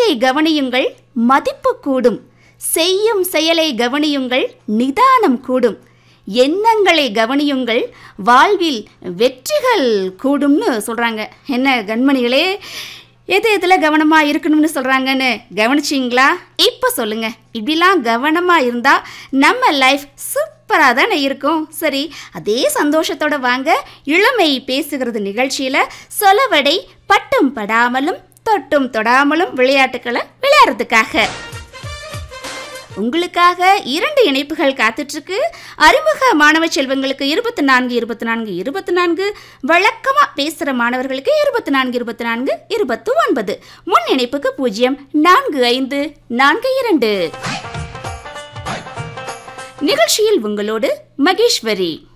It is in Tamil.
சொல்லை கவனியுங்கள் மதிப்பு கூடும் செய்யும் செயலை கவனியுங்கள் நிதானம் கூடும் எண்ணங்களை கவனியுங்கள் வாழ்வில் வெற்றிகள் கூடும்னு சொல்கிறாங்க என்ன கண்மணிகளே எது எதில் கவனமாக இருக்கணும்னு சொல்கிறாங்கன்னு கவனிச்சிங்களா இப்போ சொல்லுங்கள் இப்படிலாம் கவனமாக இருந்தால் நம்ம லைஃப் சூப்பராக தானே இருக்கும் சரி அதே சந்தோஷத்தோட வாங்க இளமை பேசுகிறது நிகழ்ச்சியில் சொலவடை பட்டும் படாமலும் தொட்டும் தொடாமலும் விளையாட்டுக்களை விளையாடுறதுக்காக உங்களுக்காக இரண்டு இணைப்புகள் காத்துட்ருக்கு அறிமுக மாணவ செல்வங்களுக்கு இருபத்தி நான்கு இருபத்தி நான்கு இருபத்தி நான்கு வழக்கமாக பேசுகிற மாணவர்களுக்கு இருபத்தி நான்கு இருபத்தி நான்கு இருபத்தி ஒன்பது முன் இணைப்புக்கு பூஜ்ஜியம் நான்கு ஐந்து நான்கு இரண்டு நிகழ்ச்சியில் உங்களோடு மகேஸ்வரி